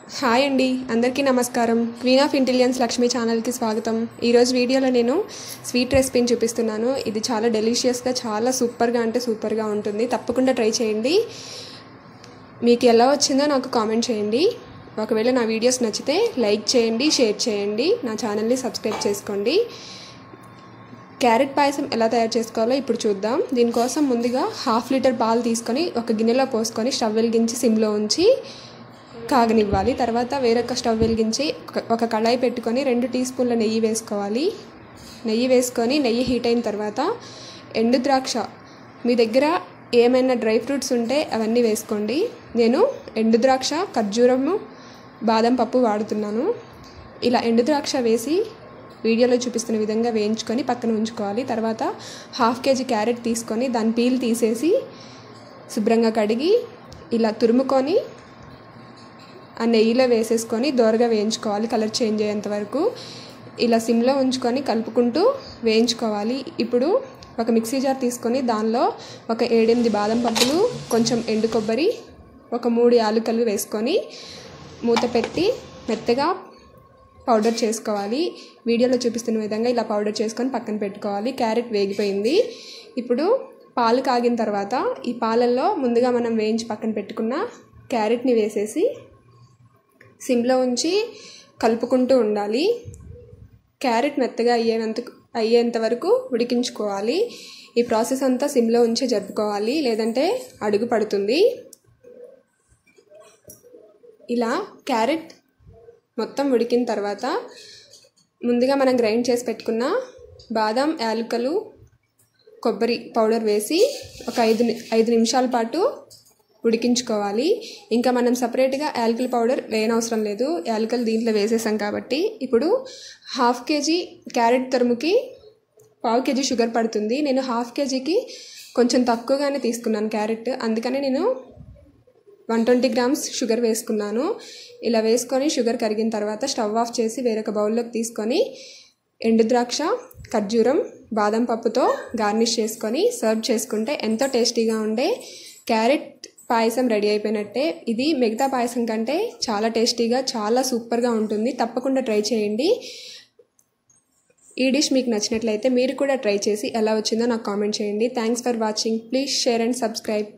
hi అండి అందరికీ నమస్కారం క్వీన్ ఆఫ్ ఇంటెలిజెన్స్ లక్ష్మి ఛానల్కి స్వాగతం ఈరోజు వీడియోలో నేను స్వీట్ రెసిపీని చూపిస్తున్నాను ఇది చాలా డెలిషియస్గా చాలా సూపర్గా అంటే సూపర్గా ఉంటుంది తప్పకుండా ట్రై చేయండి మీకు ఎలా వచ్చిందో నాకు కామెంట్ చేయండి ఒకవేళ నా వీడియోస్ నచ్చితే లైక్ చేయండి షేర్ చేయండి నా ఛానల్ని సబ్స్క్రైబ్ చేసుకోండి క్యారెట్ పాయసం ఎలా తయారు చేసుకోవాలో ఇప్పుడు చూద్దాం దీనికోసం ముందుగా హాఫ్ లీటర్ పాలు తీసుకొని ఒక గిన్నెలో పోసుకొని స్టవ్ వెలిగించి సిమ్లో ఉంచి కాగనివ్వాలి తర్వాత వేరొక స్టవ్ వెలిగించి ఒక కళాయి పెట్టుకొని రెండు టీ స్పూన్ల నెయ్యి వేసుకోవాలి నెయ్యి వేసుకొని నెయ్యి హీట్ అయిన తర్వాత ఎండు ద్రాక్ష మీ దగ్గర ఏమైనా డ్రై ఫ్రూట్స్ ఉంటే అవన్నీ వేసుకోండి నేను ఎండు ద్రాక్ష ఖర్జూరము బాదం పప్పు వాడుతున్నాను ఇలా ఎండు ద్రాక్ష వేసి వీడియోలో చూపిస్తున్న విధంగా వేయించుకొని పక్కన ఉంచుకోవాలి తర్వాత హాఫ్ కేజీ క్యారెట్ తీసుకొని దాని పీల్ తీసేసి శుభ్రంగా కడిగి ఇలా తురుముకొని ఆ నెయ్యిలో వేసేసుకొని దోరగా వేయించుకోవాలి కలర్ చేంజ్ అయ్యేంత వరకు ఇలా సిమ్లో ఉంచుకొని కలుపుకుంటూ వేయించుకోవాలి ఇప్పుడు ఒక మిక్సీ జార్ తీసుకొని దానిలో ఒక ఏడెనిమిది బాదం పప్పులు కొంచెం ఎండు కొబ్బరి ఒక మూడు యాలుకలు వేసుకొని మూత పెట్టి మెత్తగా పౌడర్ చేసుకోవాలి వీడియోలో చూపిస్తున్న విధంగా ఇలా పౌడర్ చేసుకొని పక్కన పెట్టుకోవాలి క్యారెట్ వేగిపోయింది ఇప్పుడు పాలు కాగిన తర్వాత ఈ పాలల్లో ముందుగా మనం వేయించి పక్కన పెట్టుకున్న క్యారెట్ని వేసేసి సిమ్లో ఉంచి కలుపుకుంటూ ఉండాలి క్యారెట్ మెత్తగా అయ్యేంత అయ్యేంత వరకు ఉడికించుకోవాలి ఈ ప్రాసెస్ అంతా సిమ్లో ఉంచి జరుపుకోవాలి లేదంటే అడుగు పడుతుంది ఇలా క్యారెట్ మొత్తం ఉడికిన తర్వాత ముందుగా మనం గ్రైండ్ చేసి పెట్టుకున్న బాదం యాలకులు కొబ్బరి పౌడర్ వేసి ఒక ఐదు ఐదు నిమిషాల పాటు ఉడికించుకోవాలి ఇంకా మనం సపరేట్గా యాలకుల పౌడర్ వేయనవసరం లేదు యాలకులు దీంట్లో వేసేసాం కాబట్టి ఇప్పుడు హాఫ్ కేజీ క్యారెట్ తరుముకి పావు కేజీ షుగర్ పడుతుంది నేను హాఫ్ కేజీకి కొంచెం తక్కువగానే తీసుకున్నాను క్యారెట్ అందుకని నేను వన్ ట్వంటీ గ్రామ్స్ షుగర్ వేసుకున్నాను ఇలా వేసుకొని షుగర్ కరిగిన తర్వాత స్టవ్ ఆఫ్ చేసి వేరొక బౌల్లోకి తీసుకొని ఎండు ద్రాక్ష ఖర్జూరం బాదం పప్పుతో గార్నిష్ చేసుకొని సర్వ్ చేసుకుంటే ఎంతో టేస్టీగా ఉండే క్యారెట్ పాయసం రెడీ అయిపోయినట్టే ఇది మిగతా పాయసం కంటే చాలా టేస్టీగా చాలా సూపర్గా ఉంటుంది తప్పకుండా ట్రై చేయండి ఈ డిష్ మీకు నచ్చినట్లయితే మీరు కూడా ట్రై చేసి ఎలా వచ్చిందో నాకు కామెంట్ చేయండి thanks for watching please share and subscribe